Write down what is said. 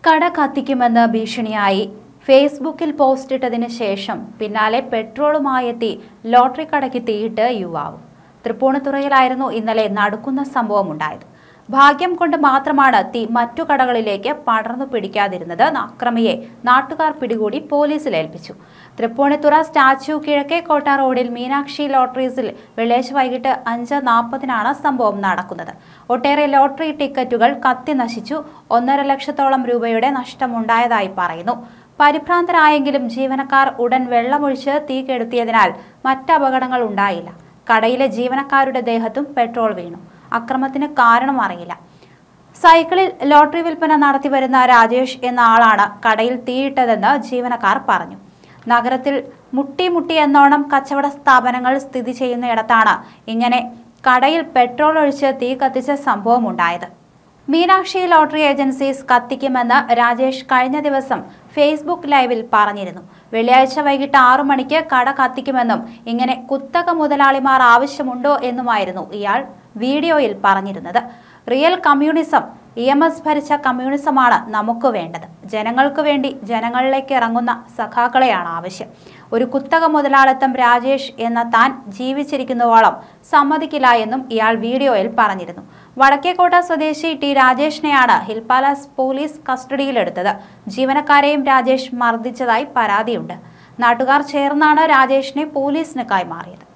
കട കത്തിക്കുമെന്ന് ഭീഷണിയായി ഫേസ്ബുക്കിൽ പോസ്റ്റിട്ടതിന് ശേഷം പിന്നാലെ പെട്രോളുമായി എത്തി ലോട്ടറി കടയ്ക്ക് തീയിട്ട് യുവാവ് തൃപ്പൂണിത്തുറയിലായിരുന്നു ഇന്നലെ നടുക്കുന്ന സംഭവം ഉണ്ടായത് ഭാഗ്യം കൊണ്ട് മാത്രമാണ് തീ മറ്റു കടകളിലേക്ക് പടർന്നു പിടിക്കാതിരുന്നത് അക്രമിയെ നാട്ടുകാർ പിടികൂടി പോലീസിൽ ഏൽപ്പിച്ചു തൃപ്പൂണിത്തുറ സ്റ്റാച്യു കിഴക്കേക്കോട്ട റോഡിൽ മീനാക്ഷി ലോട്ടറീസിൽ വെള്ളിയാഴ്ച വൈകിട്ട് അഞ്ച് നാൽപ്പതിനാണ് സംഭവം നടക്കുന്നത് ഒട്ടേറെ ലോട്ടറി ടിക്കറ്റുകൾ കത്തി നശിച്ചു ഒന്നര ലക്ഷത്തോളം രൂപയുടെ നഷ്ടമുണ്ടായതായി പറയുന്നു പരിഭ്രാന്തരായെങ്കിലും ജീവനക്കാർ ഉടൻ വെള്ളമൊഴിച്ച് തീ കെടുത്തിയതിനാൽ മറ്റ് അപകടങ്ങൾ ഉണ്ടായില്ല കടയിലെ ജീവനക്കാരുടെ ദേഹത്തും പെട്രോൾ വീണു അക്രമത്തിന് കാരണം അറിയില്ല സൈക്കിളിൽ ലോട്ടറി വിൽപ്പന നടത്തിവരുന്ന രാജേഷ് എന്ന ആളാണ് കടയിൽ തീയിട്ടതെന്ന് ജീവനക്കാർ പറഞ്ഞു നഗരത്തിൽ മുട്ടി മുട്ടി എന്നോണം കച്ചവട സ്ഥാപനങ്ങൾ സ്ഥിതി ചെയ്യുന്നയിടത്താണ് ഇങ്ങനെ കടയിൽ പെട്രോൾ ഒഴിച്ച് തീ കത്തിച്ച സംഭവം ഉണ്ടായത് മീനാക്ഷി ലോട്ടറി ഏജൻസീസ് കത്തിക്കുമെന്ന് രാജേഷ് കഴിഞ്ഞ ദിവസം ഫേസ്ബുക്ക് ലൈവിൽ പറഞ്ഞിരുന്നു വെള്ളിയാഴ്ച വൈകിട്ട് ആറു മണിക്ക് കട കത്തിക്കുമെന്നും ഇങ്ങനെ കുത്തക മുതലാളിമാർ ആവശ്യമുണ്ടോ എന്നുമായിരുന്നു ഇയാൾ വീഡിയോയിൽ പറഞ്ഞിരുന്നത് real communism E M S ഭരിച്ച കമ്മ്യൂണിസമാണ് നമുക്ക് വേണ്ടത് ജനങ്ങൾക്ക് വേണ്ടി ജനങ്ങളിലേക്ക് ഇറങ്ങുന്ന സഖാക്കളെയാണ് ആവശ്യം ഒരു കുത്തക മുതലാളിത്തം രാജേഷ് എന്ന താൻ ജീവിച്ചിരിക്കുന്നുവോളം സമ്മതിക്കില്ല എന്നും ഇയാൾ വീഡിയോയിൽ പറഞ്ഞിരുന്നു വടക്കേക്കോട്ട സ്വദേശി ടി രാജേഷിനെയാണ് ഹിൽ പാലസ് പോലീസ് കസ്റ്റഡിയിലെടുത്തത് ജീവനക്കാരെയും രാജേഷ് മർദ്ദിച്ചതായി പരാതിയുണ്ട് നാട്ടുകാർ ചേർന്നാണ് രാജേഷിനെ പോലീസിന് കൈമാറിയത്